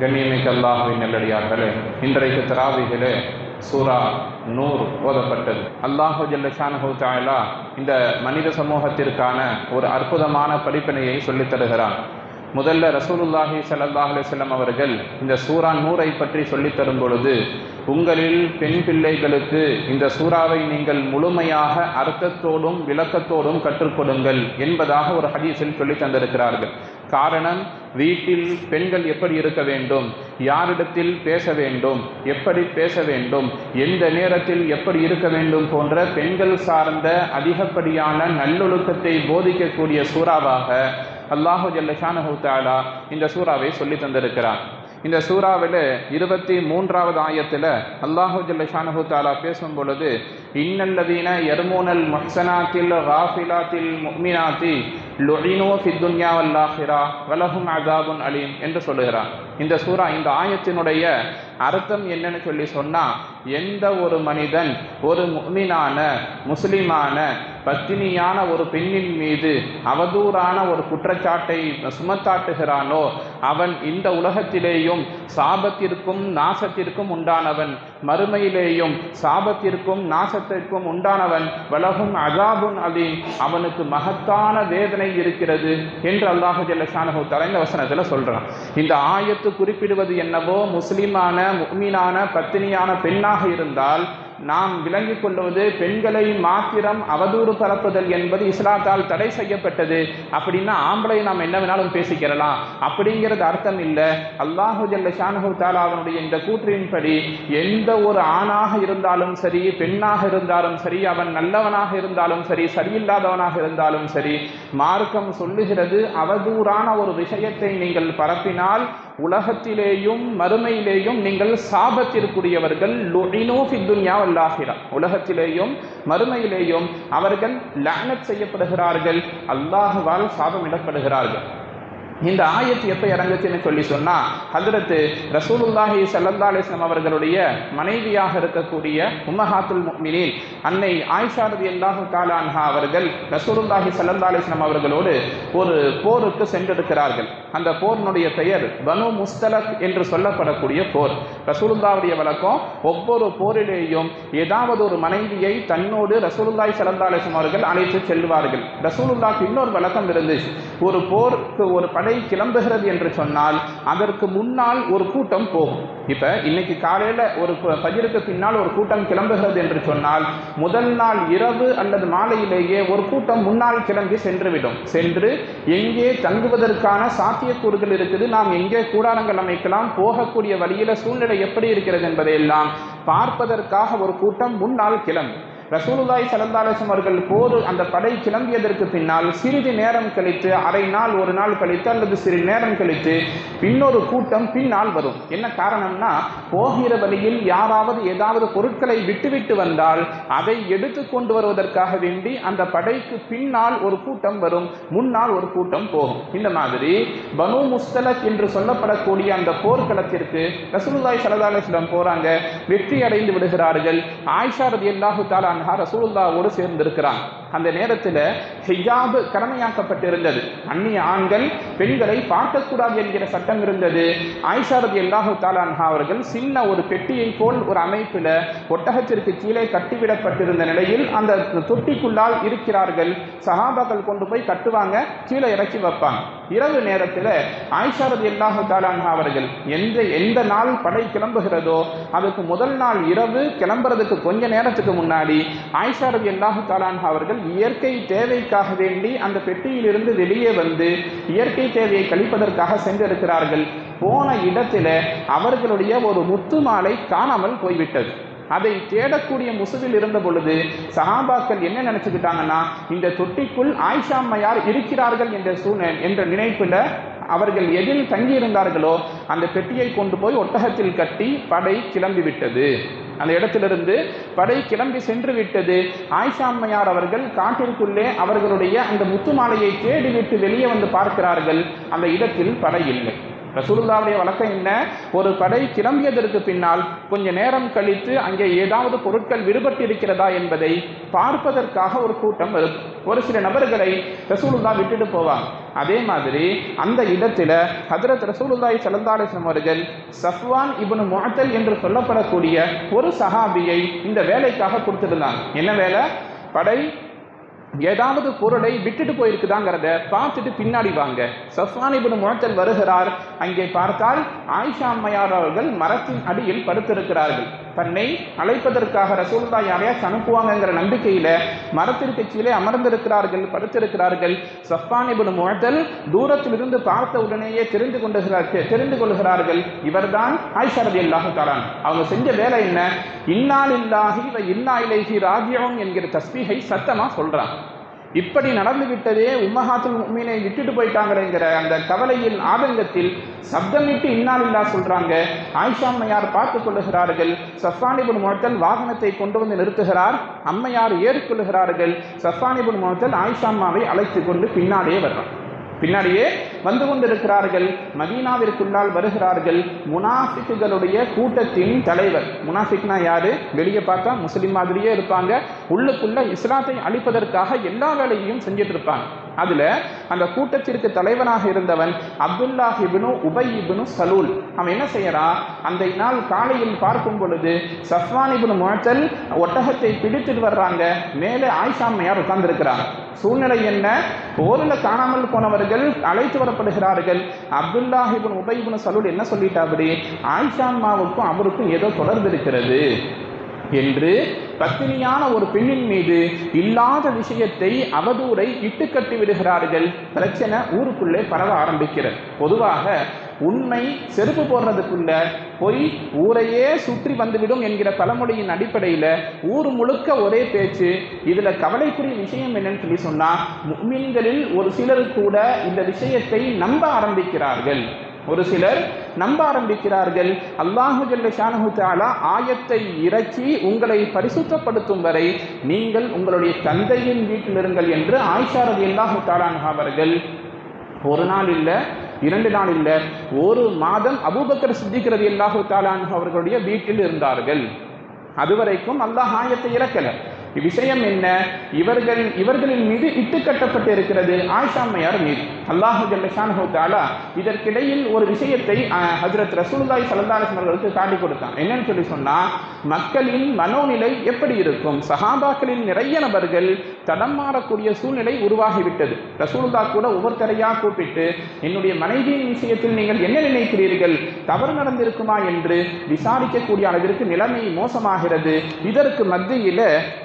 கண்ணியமிக்க அல்லாஹுவின் நல்லடியார்களே இன்றைக்கு தராவிகளே சூரா நூறு ஓதப்பட்டது அல்லாஹு ஜல்லஷானஹு தாயலா இந்த மனித சமூகத்திற்கான ஒரு அற்புதமான படிப்பினையை சொல்லித் தருகிறான் முதல்ல ரசூலுல்லாஹி ஸல்லல்லாஹு அலைஹி வஸல்லம் அவர்கள் இந்த சூரா நூரை பற்றி சொல்லித் தரும் பொழுது உங்களில் பெண் பிள்ளைகளுக்கு இந்த சூறாவை நீங்கள் முழுமையாக அர்த்தத்தோடும் விளக்கத்தோடும் கற்றுக் கொடுங்கள் என்பதாக ஒரு ஹதீஸில் சொல்லி தந்திருக்கிறார்கள் காரணம் வீட்டில் பெண்கள் எப்படி இருக்க வேண்டும் யாரிடத்தில் பேச வேண்டும் எப்படி பேச வேண்டும் எந்த நேரத்தில் எப்படி இருக்க வேண்டும் போன்ற பெண்கள் சார்ந்த அதிகப்படியான நல்லொழுக்கத்தை போதிக்கக்கூடிய சூறாவாக அல்லாஹு ஜல்லஷானஹு தாலா இந்த சூறாவை சொல்லி தந்திருக்கிறான் இந்த சூறாவில் இருபத்தி மூன்றாவது ஆயத்தில் அல்லாஹு ஜல்லஷானஹு தாலா பேசும் பொழுது இன்னல்லதீன எர்மூனல் முஹ்சனாத்தில் ராஃபிலாத்தில் முக்மினாத்தி லுஇனோ ஃபித்துன்யா வல்லாஹிரா வலஹும் அதாபுன் அலீம் என்று சொல்லுகிறான் இந்த சூரா இந்த ஆயத்தினுடைய அர்த்தம் என்னன்னு சொல்லி சொன்னா எந்த ஒரு மனிதன் ஒரு முக்மினான முஸ்லிமான பத்தினியான ஒரு பெண்ணின் மீது அவதூறான ஒரு குற்றச்சாட்டை சுமத்தாட்டுகிறானோ அவன் இந்த உலகத்திலேயும் சாபத்திற்கும் நாசத்திற்கும் உண்டானவன் மறுமையிலேயும் சாபத்திற்கும் நாசத்திற்கும் உண்டானவன் வலகும் அதாபுன் அலீம் அவனுக்கு மகத்தான வேதனை இருக்கிறது என்று அல்லாஹு ஜல்லஷானஹு தலா இந்த வசனத்தில் சொல்றான் இந்த ஆயத்து குறிப்பிடுவது என்னவோ முஸ்லிமான முக்மீனான பத்தினியான பெண்ணாக இருந்தால் நாம் விளங்கிக் கொள்வது பெண்களை மாத்திரம் அவதூறு பரப்புதல் என்பது இஸ்லாத்தால் தடை செய்யப்பட்டது அப்படின்னா ஆம்பளை நாம் என்ன வேணாலும் பேசிக்கிறலாம் அப்படிங்கிறது அர்த்தம் இல்லை அல்லாஹு ஜல்ல ஷானஹு தாலா அவனுடைய இந்த கூற்றின்படி எந்த ஒரு ஆணாக இருந்தாலும் சரி பெண்ணாக இருந்தாலும் சரி அவன் நல்லவனாக இருந்தாலும் சரி சரியில்லாதவனாக இருந்தாலும் சரி மார்க்கம் சொல்லுகிறது அவதூறான ஒரு விஷயத்தை நீங்கள் பரப்பினால் உலகத்திலேயும் மறுமையிலேயும் நீங்கள் சாபத்திற்குரியவர்கள் லுஇனு ஃபித் துன்யா வல் ஆখিরা உலகத்திலேயும் மறுமையிலேயும் அவர்கள் லஅனத் செய்யப்படுகிறார்கள் அல்லாஹ்வால் சாபமிடப்படுகிறார்கள் இந்த ஆயத்து எப்போ இறங்குச்சுன்னு சொல்லி சொன்னா ஹதரத்து ரசூலுல்லாஹி சல்லல்லா அலிஸ்லாம் அவர்களுடைய மனைவியாக இருக்கக்கூடிய உம்மஹாத்துல் முக்மினின் அன்னை ஆயிஷா ரதி அல்லாஹு தாலான்ஹா அவர்கள் ரசூலுல்லாஹி சல்லல்லா அலிஸ்லாம் அவர்களோடு ஒரு போருக்கு சென்றிருக்கிறார்கள் அந்த போரினுடைய பெயர் பனு முஸ்தலக் என்று சொல்லப்படக்கூடிய போர் ரசூலுல்லாவுடைய வழக்கம் ஒவ்வொரு போரிலேயும் ஏதாவது ஒரு மனைவியை தன்னோடு ரசூலுல்லாஹி சல்லல்லா அலிஸ்லாம் அவர்கள் அழைத்து செல்வார்கள் ரசூலுல்லாஹ்க்கு இன்னொரு வழக்கம் இருந்துச்சு ஒரு போருக்கு ஒரு படை கிளம்புகிறது என்று சொன்னால் அதற்கு முன்னால் ஒரு கூட்டம் போகும் இப்ப இன்னைக்கு காலையில ஒரு ப- ஃபஜ்ருக்கு பின்னால் ஒரு கூட்டம் கிளம்புகிறது என்று சொன்னால் முதல் நாள் இரவு அல்லது மாலையிலேயே ஒரு கூட்டம் முன்னால் கிளம்பி சென்றுவிடும் சென்று எங்கே தங்குவதற்கான சாத்தியக்கூறுகள் இருக்குது நாம் எங்கே கூடாரங்கள் அமைக்கலாம் போகக்கூடிய வழியில சூழ்நிலை எப்படி இருக்கிறது என்பதையெல்லாம் பார்ப்பதற்காக ஒரு கூட்டம் முன்னால் கிளம்பும் ரசூலுல்லாஹி ஸல்லல்லாஹு அலைஹி வஸல்லம் அவர்கள் போர் அந்த படை கிளம்பியதற்கு பின்னால் சிறிது நேரம் கழித்து அரை நாள் ஒரு நாள் கழித்து அல்லது சிறிது நேரம் கழித்து இன்னொரு கூட்டம் பின்னால் வரும் என்ன காரணம்னா போகிற வழியில் யாராவது ஏதாவது பொருட்களை விட்டுவிட்டு வந்தால் அதை எடுத்து கொண்டு வருவதற்காக வேண்டி அந்த படைக்கு பின்னால் ஒரு கூட்டம் வரும் முன்னால் ஒரு கூட்டம் போகும் இந்த மாதிரி பனு முஸ்தலக் என்று சொல்லப்படக்கூடிய அந்த போர்க்களத்திற்கு ரசூலுல்லாஹி ஸல்லல்லாஹு அலைஹி வஸல்லம் போறாங்க வெற்றி அடைந்து விடுகிறார்கள் ஆயிஷா ரலியல்லாஹு தஆலா அன்ஹா ரசூலுல்லாஹ்வோடு சேர்ந்திருக்கிறான் அந்த நேரத்தில் ஹிஜாப் கடமையாக்கப்பட்டிருந்தது அந்நிய ஆண்கள் பெண்களை பார்க்கக்கூடாது என்கிற சட்டம் இருந்தது ஆயிஷா ரலியல்லாஹு தஆலா அன்ஹா அவர்கள் சின்ன ஒரு பெட்டியை போல் ஒரு அமைப்பில் ஒட்டகத்திற்கு கீழே கட்டிவிடப்பட்டிருந்த நிலையில் அந்த தொட்டிக்குள்ளால் இருக்கிறார்கள் சஹாபாக்கள் கொண்டு போய் கட்டுவாங்க கீழே இறக்கி வைப்பாங்க இரவு நேரத்தில் ஆயிஷா ரலியல்லாஹு தஆலா அன்ஹா அவர்கள் எந்த எந்த நாள் படை கிளம்புகிறதோ அதுக்கு முதல் நாள் இரவு கிளம்புறதுக்கு கொஞ்ச நேரத்துக்கு முன்னாடி ஆயிஷா ரலியல்லாஹு தஆலா அன்ஹா அவர்கள் இயற்கை தேவைக்காக வேண்டி அந்த பெட்டியிலிருந்து வெளியே வந்து இயற்கை தேவையை கழிப்பதற்காக சென்றிருக்கிறார்கள் போன இடத்துல அவர்களுடைய ஒரு முத்து மாலை காணாமல் போய்விட்டது அதை தேடக்கூடிய முசுதில் இருந்த பொழுது சஹாபாக்கள் என்ன நினைச்சுக்கிட்டாங்கன்னா இந்த தொட்டிக்குள் ஆயிஷா அம்மையார் இருக்கிறார்கள் என்ற சூழ்நிலை என்ற நினைப்புல அவர்கள் எதில் தங்கியிருந்தார்களோ அந்த பெட்டியை கொண்டு போய் ஒட்டகத்தில் கட்டி படை கிளம்பி விட்டது அந்த இடத்திலிருந்து படை கிளம்பி சென்று விட்டது ஆயிஷா அம்மையார் அவர்கள் காட்டிற்குள்ளே அவர்களுடைய அந்த முத்து மாலையை தேடிவிட்டு வெளியே வந்து பார்க்கிறார்கள் அந்த இடத்தில் படை இல்லை ரசூலுல்லாவுடைய வழக்கம் என்ன ஒரு படை கிளம்பியதற்கு பின்னால் கொஞ்ச நேரம் கழித்து அங்கே ஏதாவது பொருட்கள் விடுபட்டு இருக்கிறதா என்பதை பார்ப்பதற்காக ஒரு கூட்டம் வரும் ஒரு சில நபர்களை ரசூலுல்லா விட்டுட்டு போவாங்க அதே மாதிரி அந்த இடத்துல ஹதரத் ரசூலுல்லாஹி ஸல்லல்லாஹு அலைஹி வஸல்லம் அவர்கள் சஃப்வான் இப்னு முஅத்தல் என்று சொல்லப்படக்கூடிய ஒரு சஹாபியை இந்த வேலைக்காக கொடுத்திருந்தாங்க என்ன வேலை படை ஏதாவது பொருளை விட்டுட்டு போயிருக்குதாங்கிறத பார்த்துட்டு பின்னாடி வாங்க சஃப்வான் இப்னு முழத்தல் வருகிறார் அங்கே பார்த்தால் ஆயிஷா அம்மையார் அவர்கள் மரத்தின் அடியில் படுத்திருக்கிறார்கள் தன்னை அழைப்பதற்காக ரசூல்லா யாரையாச்சும் அனுப்புவாங்கங்கிற நம்பிக்கையில மரத்திற்கு கீழே அமர்ந்திருக்கிறார்கள் படுத்திருக்கிறார்கள் சஃப்வான் இப்னு முழத்தல் தூரத்திலிருந்து பார்த்த உடனேயே தெரிந்து கொண்டுகிறார்கள் தெரிந்து கொள்கிறார்கள் இவர்தான் ஆயிஷா ரதி அல்லாஹு தாலான் அவங்க செஞ்ச வேலை என்ன இன்னாலில்லாஹி வ இன்னா இலைஹி ராஜியோன் என்கிற தஸ்பீகை சத்தமா சொல்றாங்க இப்படி நடந்து விட்டதே உம்மஹாத்துல் முஃமினை விட்டுட்டு போயிட்டாங்கிறங்கிற அந்த கவலையின் ஆதங்கத்தில் சப்தமிட்டு இன்னாலில்லா சொல்றாங்க ஆயிஷா அம்மையார் பார்த்து கொள்ளுகிறார்கள் சஃபானிபுன் முழத்தல் வாகனத்தை கொண்டு வந்து நிறுத்துகிறார் அம்மையார் ஏறிக்கொள்ளுகிறார்கள் சஃபானிபுன் முழத்தல் ஆயிஷா அம்மாவை அழைத்து கொண்டு பின்னாடியே வர்றான் பின்னாடியே வந்து கொண்டிருக்கிறார்கள் மதீனாவிற்குள்ளால் வருகிறார்கள் முனாஃபிக்குகளுடைய கூட்டத்தின் தலைவர் முனாஃபிக்னா யாரு வெளியே பார்த்தா முஸ்லிம் மாதிரியே இருப்பாங்க உள்ளுக்குள்ள இஸ்லாத்தை அழிப்பதற்காக எல்லா வேலையையும் செஞ்சுட்டு இருப்பாங்க அதுல அந்த கூட்டத்திற்கு தலைவனாக இருந்தவன் அப்துல்லாஹ் இப்னு உபை இப்னு சலூல் அவன் என்ன செய்யறான் அந்த நாள் காலையில் பார்க்கும் பொழுது சஃப்வான் இப்னு முழத்தல் ஒட்டகத்தை பிடித்துட்டு வர்றாங்க மேலே ஆயிஷாமையார் உட்கார்ந்திருக்கிறாங்க சூழ்நிலை என்ன போரில் காணாமல் போனவர்கள் அழைத்து வரப்படுகிறார்கள் அப்துல்லாஹ் இப்னு உபை இப்னு சலூல் என்ன சொல்லிட்டாபடி ஆயிஷா அம்மாவுக்கும் அவருக்கும் ஏதோ தொடர்பு இருக்கிறது என்று பத்தினியான ஒரு பெண்ணின் மீது இல்லாத விஷயத்தை அவதூறை இட்டுக்கட்டி விடுகிறார்கள் பிரச்சனை ஊருக்குள்ளே பரவ ஆரம்பிக்கிறது பொதுவாக உண்மை செருப்பு போடுறதுக்குள்ள பொய் ஊரையே சுற்றி வந்துவிடும் என்கிற பழமொழியின் அடிப்படையில் ஊர் முழுக்க ஒரே பேச்சு இதுல கவலைக்குரிய விஷயம் என்னன்னு சொல்லி சொன்னா முக்மீன்களில் ஒரு சிலர் கூட இந்த விஷயத்தை நம்ப ஆரம்பிக்கிறார்கள் ஒரு சிலர் நம்ப ஆரம்பிக்கிறார்கள் அல்லாஹு ஜல்ல ஷானஹு தஆலா ஆயத்தை இறக்கி உங்களை பரிசுத்தப்படுத்தும் வரை நீங்கள் உங்களுடைய தந்தையின் வீட்டில் இருங்கள் என்று ஆயிஷா ரலியல்லாஹு தஆலா அன்ஹா அவர்கள் ஒரு நாள் இல்லை இரண்டு நாள் இல்லை ஒரு மாதம் அபூபக்கர் சித்திக் ரலியல்லாஹு தஆலா அன்ஹு அவர்களுடைய வீட்டில் இருந்தார்கள் அதுவரைக்கும் அல்லாஹ் ஆயத்தை இறக்கல விஷயம் என்ன இவர்கள் இவர்களின் மீது இட்டு கட்டப்பட்டு இருக்கிறது ஆயிஷாமையார் மீது அல்லாஹு ஜல்லஷானஹு தாலா இதற்கிடையில் ஒரு விஷயத்தை அஹ், ஹஜ்ரத் ரசூலுல்லாஹி ஸல்லல்லாஹு அலைஹி வஸல்லம் அவர்களுக்கு காட்டி கொடுத்தான் என்னன்னு சொல்லி சொன்னா மக்களின் மனோநிலை எப்படி இருக்கும் சஹாபாக்களின் நிறைய நபர்கள் தடம் மாறக்கூடிய சூழ்நிலை உருவாகிவிட்டது ரசூலுல்லா கூட ஒவ்வொருத்தரையா கூப்பிட்டு என்னுடைய மனைவியின் விஷயத்தில் நீங்கள் என்ன நினைக்கிறீர்கள் தவறு நடந்திருக்குமா என்று விசாரிக்கக்கூடிய அளவிற்கு நிலைமை மோசமாகிறது இதற்கு மத்தியில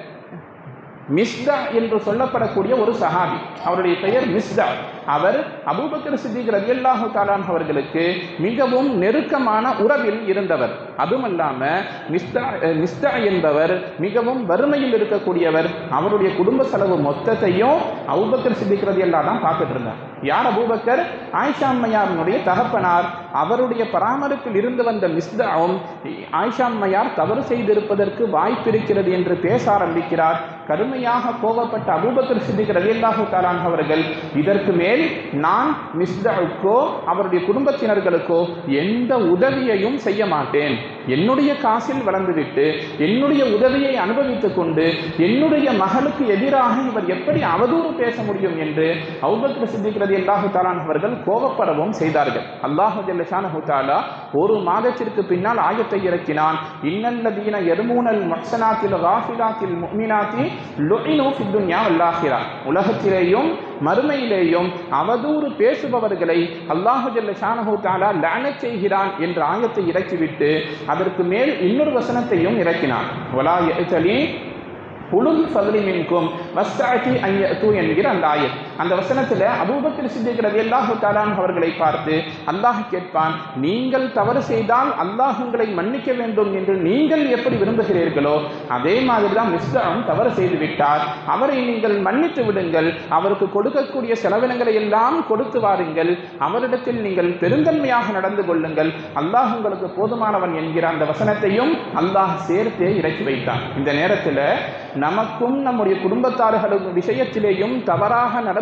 மிஸ்தா என்று சொல்லப்படக்கூடிய ஒரு சஹாபி அவருடைய பெயர் மிஸ்தா அவர் அபூபக்கர் சித்திக் ரலியல்லாஹு தாலான் அவர்களுக்கு மிகவும் நெருக்கமான உறவில் இருந்தவர் அதுமல்லாம மிஸ்தா அஹ், மிஸ்தா என்பவர் மிகவும் வறுமையில் இருக்கக்கூடியவர் அவருடைய குடும்ப செலவு மொத்தத்தையும் அபூபக்கர் சித்திக் ரலியல்லா தான் பார்த்துட்டு இருந்தார் யார் அபூபக்கர் ஆயிஷா அம்மையாரினுடைய தகப்பனார் அவருடைய பராமரிப்பில் இருந்து வந்த மிஸ்தாவும் ஆயிஷா அம்மையார் தவறு செய்திருப்பதற்கு வாய்ப்பு இருக்கிறது என்று பேச ஆரம்பிக்கிறார் கடுமையாக கோபப்பட்ட அபூபக்கர் சித்திக் ரலியல்லாஹு தாலான் அவர்கள் இதற்கு மேல் நான் மிஸ்தாவுக்கோ அவருடைய குடும்பத்தினர்களுக்கோ எந்த உதவியையும் செய்ய மாட்டேன் என்னுடைய காசில் வளர்ந்துவிட்டு என்னுடைய உதவியை அனுபவித்துக் கொண்டு என்னுடைய மகளுக்கு எதிராக இவர் எப்படி அவதூறு பேச முடியும் என்று அவுபக்கர் சித்திக் ரலியல்லாஹு தாலான் அவர்கள் கோபப்படவும் செய்தார்கள் அல்லாஹு ஜல்லஷானஹு தாலா ஒரு மாதத்திற்கு பின்னால் ஆயத்தை இறக்கினான் இன்னல்லதீன எருமூனல் மக்சனாத்தில் காஃபிலாத்தில் முக்மினாத்தி லுஇனு ஃபித் துன்யா வல் ஆখিরা உலகத்திலேயும் மறுமையிலேயும் அவதூறு பேசுபவர்களை அல்லாஹு ஜல்ல ஷானஹு தாலா லானச் செய்கிறான் என்ற ஆயத்தை இறக்கிவிட்டு அதற்கு மேல் இன்னொரு வசனத்தையும் இறக்கினான் வலா யஅ்தலி உளுல் ஃபதுலி மின்கும் வஸ்தாட்டி ஐயத்து என்கிற அந்த ஆயத் அந்த வசனத்தில் அபூபக்கர் சித்திக் ரலியல்லாஹு தஆலான் அவர்களை பார்த்து அல்லாஹ் கேட்பான் நீங்கள் தவறு செய்தால் அல்லாஹ் உங்களை மன்னிக்க வேண்டும் என்று நீங்கள் எப்படி விரும்புகிறீர்களோ அதே மாதிரி தான் மிஸ்தாவும் தவறு செய்து விட்டார் அவரை நீங்கள் மன்னித்து விடுங்கள் அவருக்கு கொடுக்கக்கூடிய செலவினங்களை எல்லாம் கொடுத்து வாருங்கள் அவரிடத்தில் நீங்கள் பெருந்தன்மையாக நடந்து கொள்ளுங்கள் அல்லாஹ் உங்களுக்கு போதுமானவன் என்கிற அந்த வசனத்தையும் அல்லாஹ் சேர்த்தே இறக்கி வைத்தான் இந்த நேரத்தில் நமக்கும் நம்முடைய குடும்பத்தார்களுக்கும் விஷயத்திலேயும் தவறாக நடந்து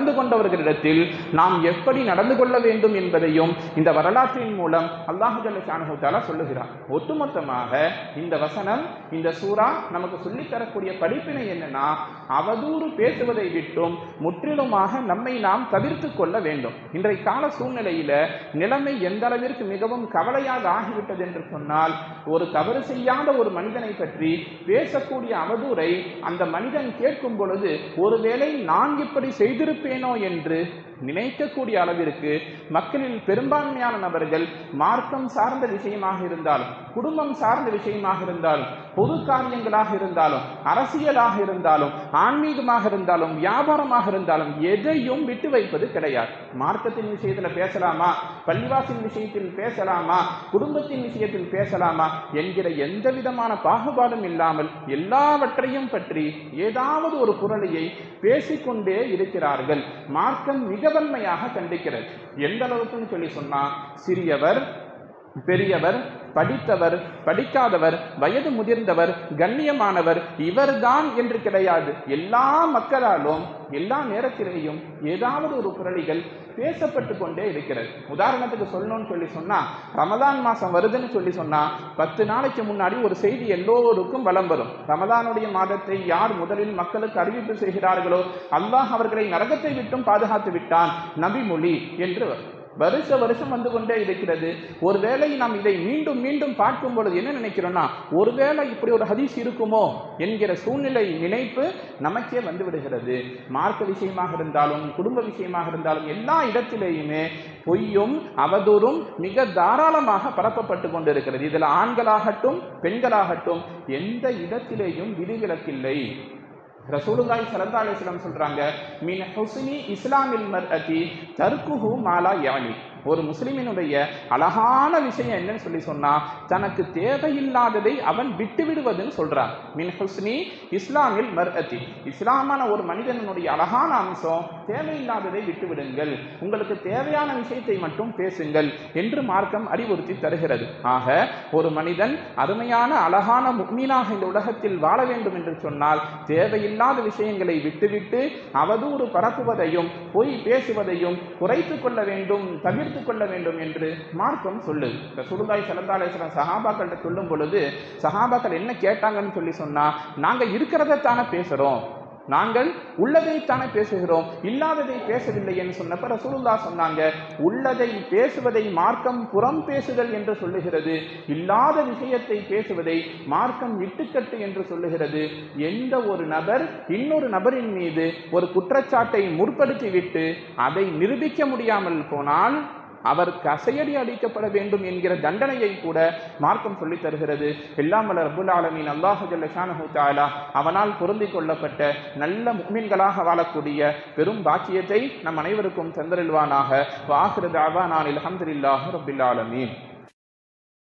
நடந்து கொண்டவர்களிடத்தில் நாம் எப்படி நடந்து கொள்ள வேண்டும் என்பதையும் இந்த வரலாற்றின் மூலம் அல்லாஹு ஜல்லஷானுத்தாலா சொல்லுகிறார் ஒட்டுமொத்தமாக இந்த வசனம் இந்த சூரா நமக்கு சொல்லித் தரக்கூடிய படிப்பினை என்னன்னா அவதூறு பேசுவதை விட்டும் முற்றிலுமாக நம்மை நாம் தவிர்த்து கொள்ள வேண்டும் இன்றைய கால சூழ்நிலையில நிலைமை எந்த அளவிற்கு மிகவும் கவலையாக ஆகிவிட்டது என்று சொன்னால் ஒரு தவறு செய்யாத ஒரு மனிதனை பற்றி பேசக்கூடிய அவதூறை அந்த மனிதன் கேட்கும் பொழுது ஒருவேளை நான் இப்படி செய்திருப்பேனோ என்று நினைக்கக்கூடிய அளவிற்கு மக்களில் பெரும்பான்மையான நபர்கள் மார்க்கம் சார்ந்த விஷயமாக இருந்தாலும் குடும்பம் சார்ந்த விஷயமாக இருந்தாலும் பொது காரியங்களாக இருந்தாலும் அரசியலாக இருந்தாலும் ஆன்மீகமாக இருந்தாலும் வியாபாரமாக இருந்தாலும் எதையும் விட்டு வைப்பது கிடையாது மார்க்கத்தின் விஷயத்தில் பேசலாமா பள்ளிவாசின் விஷயத்தில் பேசலாமா குடும்பத்தின் விஷயத்தில் பேசலாமா என்கிற எந்த விதமான பாகுபாடும் இல்லாமல் எல்லாவற்றையும் பற்றி ஏதாவது ஒரு குரலையை பேசிக்கொண்டே இருக்கிறார்கள் மார்க்கம் மிக வன்மையாக கண்டிக்கிறது எந்த அளவுக்குன்னு சொல்லி சொன்னா சிறியவர் பெரியவர் படித்தவர் படிக்காதவர் வயது முதிர்ந்தவர் கண்ணியமானவர் இவர்தான் என்று கிடையாது எல்லா மக்களாலும் எல்லா நேரத்திலேயும் ஏதாவது ஒரு குரலிகள் பேசப்பட்டு கொண்டே இருக்கிறது உதாரணத்துக்கு சொல்லணும்னு சொல்லி சொன்னா ரமதான் மாசம் வருதுன்னு சொல்லி சொன்னா பத்து நாளைக்கு முன்னாடி ஒரு செய்தி எல்லோருக்கும் வலம் வரும் ரமதானுடைய மாதத்தை யார் முதலில் மக்களுக்கு அறிவிப்பு செய்கிறார்களோ அல்லாஹ் அவர்களை நரகத்தை விட்டும் பாதுகாத்து விட்டான் நபிமொழி என்று வருஷ வருஷம் வந்து கொண்டே இருக்கிறது ஒருவேளை நாம் இதை மீண்டும் மீண்டும் பார்க்கும் பொழுது என்ன நினைக்கிறோம்னா ஒருவேளை இப்படி ஒரு ஹதீஸ் இருக்குமோ என்கிற சூழ்நிலை நினைப்பு நமக்கே வந்து விடுகிறது மார்க்க விஷயமாக இருந்தாலும் குடும்ப விஷயமாக இருந்தாலும் எல்லா இடத்திலேயுமே பொய்யும் அவதூறும் மிக தாராளமாக பரப்பப்பட்டு கொண்டிருக்கிறது இதில் ஆண்களாகட்டும் பெண்களாகட்டும் எந்த இடத்திலேயும் விதிவிலக்கில்லை ரசூலுல்லாஹி ஸல்லல்லாஹு அலைஹி வஸல்லம் சொல்றாங்க மின் ஹுஸ்னி இஸ்லாமில் மர்அதி தர்க்குஹு மாலா யானி ஒரு முஸ்லிமினுடைய அழகான விஷயம் என்னன்னு சொல்லி சொன்னா தனக்கு தேவையில்லாததை அவன் விட்டு விடுவதுன்னு சொல்றான் மின் ஹுஸ்னி இஸ்லாமில் மர்அதி இஸ்லாமான ஒரு மனிதனுடைய அழகான அம்சம் தேவையில்லாததை விட்டு விடுங்கள் உங்களுக்கு தேவையான விஷயத்தை மட்டும் பேசுங்கள் என்று மார்க்கம் அறிவுறுத்தி தருகிறது ஆக ஒரு மனிதன் அருமையான அழகான முக்மீனாக இந்த உலகத்தில் வாழ வேண்டும் என்று சொன்னால் தேவையில்லாத விஷயங்களை விட்டுவிட்டு அவதூறு பரப்புவதையும் பொய் பேசுவதையும் குறைத்து கொள்ள வேண்டும் தவிர்த்து கொள்ள வேண்டும் என்று மார்க்கம் சொல்லு சுருதாய் சலந்தாலேஸ்வரம் சஹாபாக்கள்கிட்ட சொல்லும் பொழுது சஹாபாக்கள் என்ன கேட்டாங்கன்னு சொல்லி சொன்னா நாங்க இருக்கிறத தானே பேசுறோம் நாங்கள் உள்ளதைத்தானே பேசுகிறோம் இல்லாததை பேசவில்லை என்று சொன்னப்ப ரசூலுல்லா சொன்னாங்க உள்ளதை பேசுவதை மார்க்கம் புறம் பேசுதல் என்று சொல்லுகிறது இல்லாத விஷயத்தை பேசுவதை மார்க்கம் விட்டுக்கட்டு என்று சொல்லுகிறது எந்த ஒரு நபர் இன்னொரு நபரின் மீது ஒரு குற்றச்சாட்டை முற்படுத்திவிட்டு அதை நிரூபிக்க முடியாமல் போனால் அவர் கசையடி அடிக்கப்பட வேண்டும் என்கிற தண்டனையை கூட மார்க்கம் சொல்லித் தருகிறது எல்லாம் வல்ல ரபுல் ஆலமீன் அல்லாஹு ஜல்ல ஷானஹு தஆலா அவனால் பொருந்திக் கொள்ளப்பட்ட நல்ல முக்மீன்களாக வாழக்கூடிய பெரும் பாக்கியத்தை நம் அனைவருக்கும் தந்தரில்வானாக வாஹிரு தாவானான் அல்ஹம்துலில்லாஹி ரப்பில் ஆலமீன்